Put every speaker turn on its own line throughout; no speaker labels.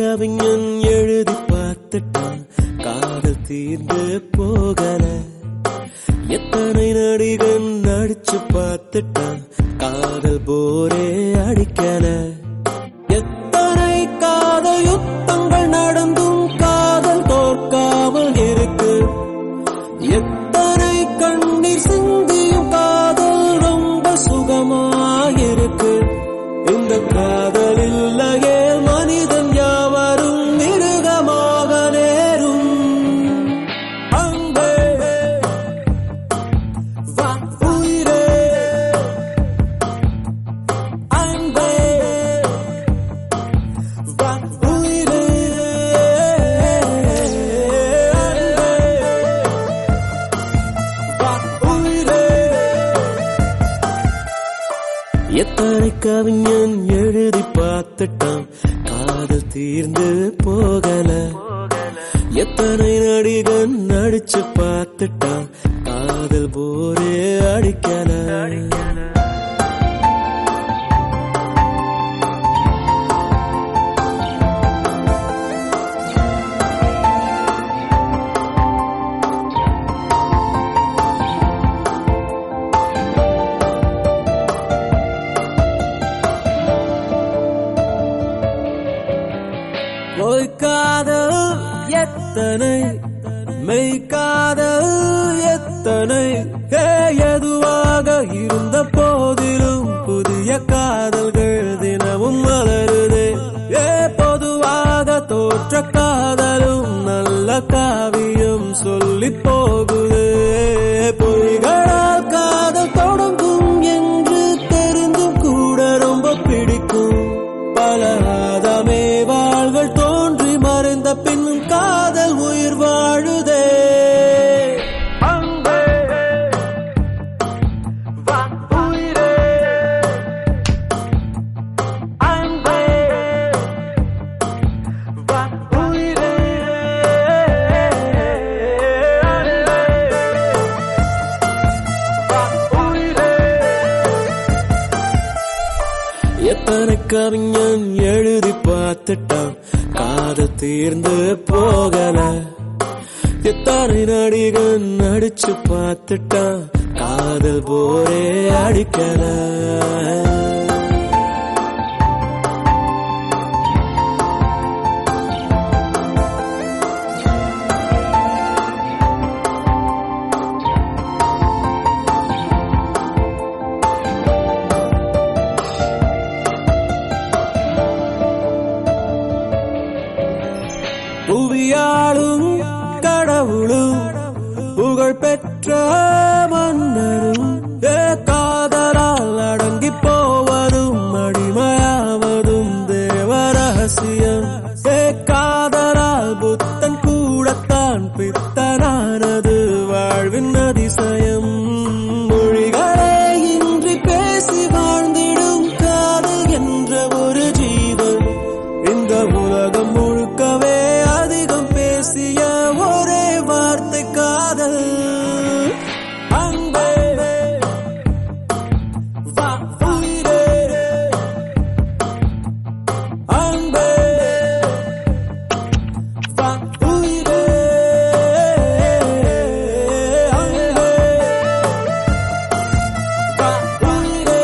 கவிஞன் எழுதி பார்த்துட்டான் காதல் தீர்ந்து போகல எத்தனை நடிகன் நடிச்சு பார்த்துட்டான் காதல் போரே அடிக்கல எத்தனை காதல் யுத்தங்கள் நடந்தும் காதல் தோற்காமல் இருக்கு எத்தனை கண்ணீர் சிந்தியும் காதல் ரொம்ப சுகமாயிருக்கு இந்த காதல் இல்லையே மனிதன் யாவரும் மிருகமாக நேரும் அங்கே வா உயிரே அங்கே வா உயிரே எத்தனை கவிஞன் எழுதி பார்த்துட்டான் காதல் தீர்ந்து போகல எத்தனை நடிகன் நடிச்சு பார்த்துட்டான் காதல் போரே அடிக்கல பொய்க்காதல் எத்தனை மெய்க்காதல் எத்தனை ஏ, எதுவாக இருந்த போதிலும் புதிய காதல்கள் தினமும் மலருதே ஏ பொதுவாக தோற்ற காதலும் நல்ல காவியம் சொல்லி போகுது பொய்களால் காதல் தொடங்கும் என்று தெரிந்தும் கூட ரொம்ப பிடிக்கும் பல ஆதாமே வாழ்கள் தோன்றி மறைந்த பின்னும் காதல் உயிர் வாழுதே அன்பே, வா உயிரே. அன்பே, வா உயிரே. அன்பே, வா உயிரே. எத்தனை கவிஞன் எழுதி பார்த்துட்டான் காதல் தீர்ந்து போகல எத்தனை நடிகன் நடிச்சு பார்த்துட்டான் காதல் போரே அடிக்கல புவியாளும் கடவுளும் புகழ் பெற்ற மன்னரும் ஏ காதலால் அடங்கி போவதும் அடிமையாவதும் தேவ ரகசியம் ஏ காதலால் புத்தன் கூடத்தான் பித்தனானது வாழ்வின் அதிசயம் மொழிகளே இன்றி பேசி வாழ்ந்திடும் காதல் என்ற ஒரு ஜீவன் இந்த உலகம் முழுக்கவே அதிகம் பேசிய ஒரே வார்த்தை காதல் அன்பே வா உயிரே அன்பே வா உயிரே அன்பே வா உயிரே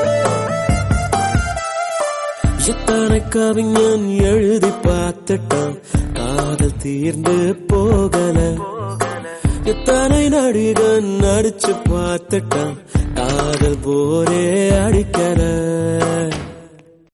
எத்தனை கவிஞன் எழுதி பார்த்துட்டான் காதல் தீர்ந்து போகல எத்தனை நடிகன் நடிச்சு பார்த்துட்டான் காதல் போரே அடிக்கல